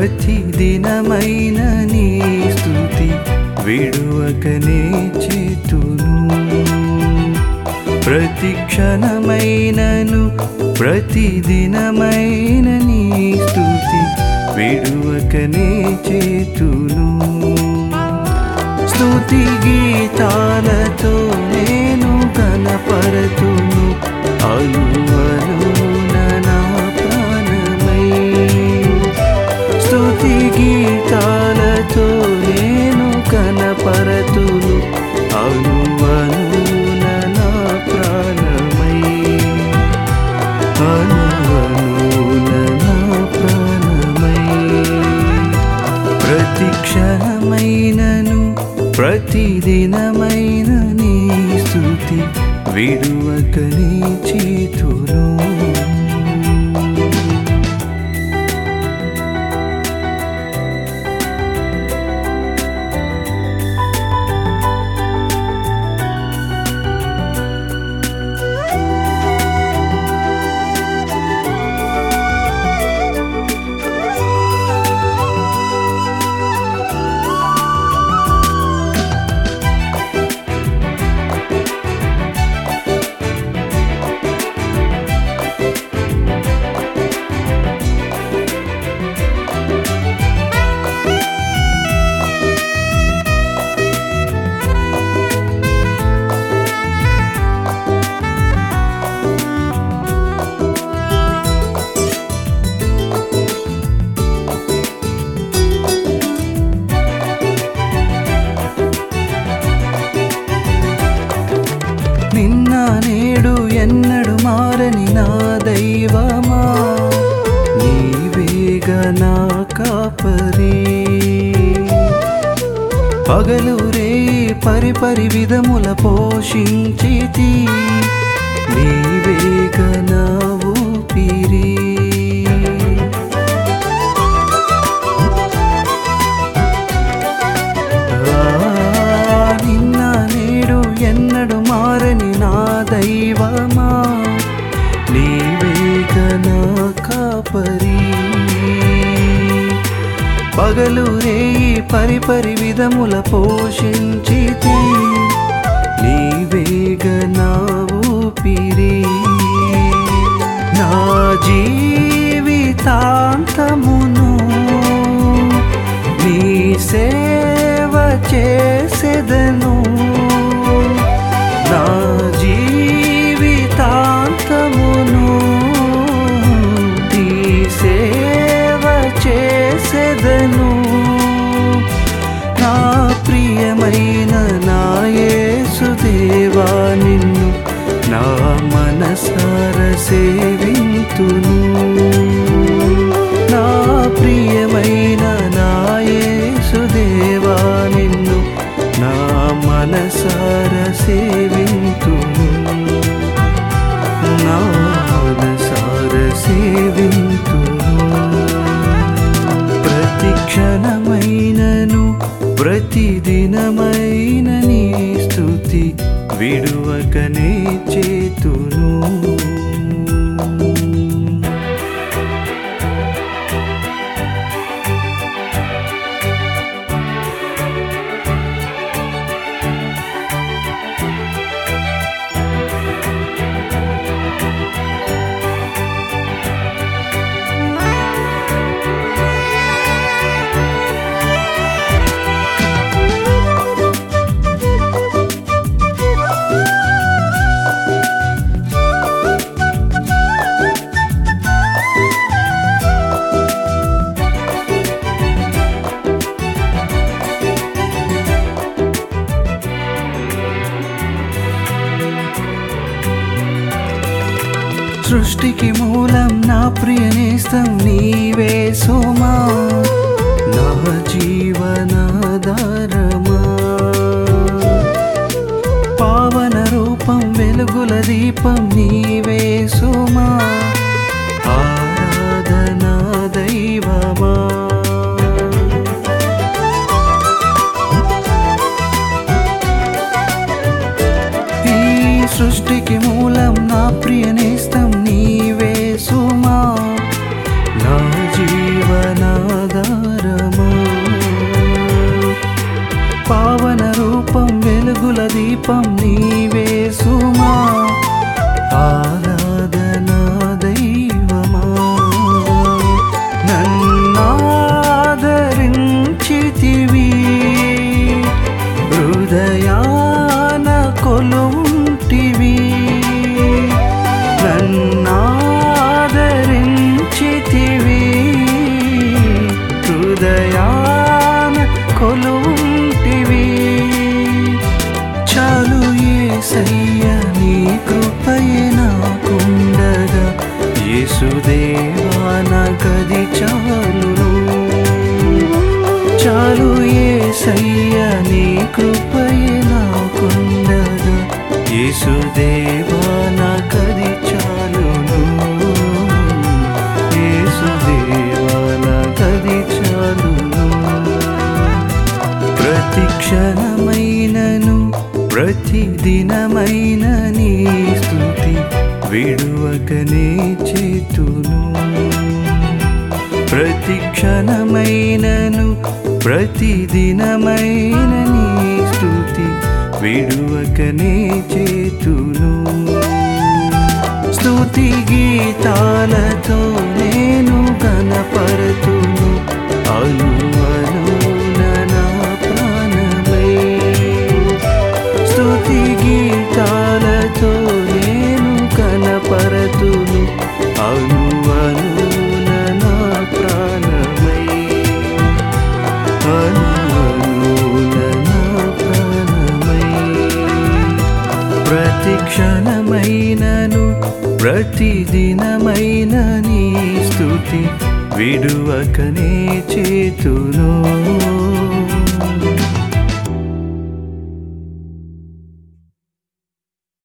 ప్రతిదినమైన నీ స్థుతి విడువకనే చేతును ప్రతి క్షణమైనను ప్రతిదినమైన నీ స్థుతి విడువకనే చేతును స్తుతి గీతాలతో నేను కనపరతును అలువలున నా ప్రాణమై స్తుతి గీతాలతో నేను కనపరతును అలువలున నా ప్రాణమై అలువలున నా ప్రాణమై ప్రతి క్షణమైనను ప్రతిదినమైన నీ స్థుతి విడువకనే చేతును నిన్న నేడు ఎన్నడు మారని నా దైవమా నీవేగ నా కాపరి పగలు రే పరిపరి విధముల పోషించితి నీవేగ నా ఊపిరి ఆ, నిన్న నేడు ఎన్నడు మారని నా దైవమా నీవేగ నా కాపరి పగలు రేయి పరిపరి విధముల పోషించితి నీవేగ నా ఊపిరి నా జీవితాంతమును నీ సేవ చేసెదను నా జీవితాంతమును నీ సేవ చేసెదను నా ప్రియమైన నా యేసుదేవా నిన్ను నా మనసార సేవింతును నా ప్రియమైన నా యేసుదేవా నిన్ను నా మనసార సేవింతును నా మనసార సేవింతును ప్రతి క్షణమైనను ప్రతిదినమైన నీ స్థుతి విడువకనే చేతును సృష్టికి మూలం నా ప్రియ నేస్తం నీవే సోమా నా జీవనాధారమా పావన రూపం వెలుగుల దీపం నీవే సోమా ఆరాధనా దైవమా ఈ సృష్టికి మూలం నా ప్రియ నేస్తం నీవే సుమా నా జీవనాధారమా యేసుదేవా నాకది చాలును చాలు యేసయ్య నీ కృపయే నాకుండగా యేసుదేవా నాకది చాలును యేసుదేవా నాకది చాలును ప్రతి క్షణమైనను ప్రతి దినమైన నీ స్థుతి విడువకనే చేతును ప్రతి క్షణమైనను ప్రతి దినమైన నీ స్థుతి విడువకనే చేతును స్తుతి గీతాలతో నేను కనపరుతును అను అనున నా ప్రాణమై స్తుతి గీతాలతో నేను కనపరతును అను అనున నా ప్రాణమై అను అనున నా ప్రాణమై ప్రతి క్షణమైనను ప్రతి దినమైన నీ స్థుతి విడువకనే చేతును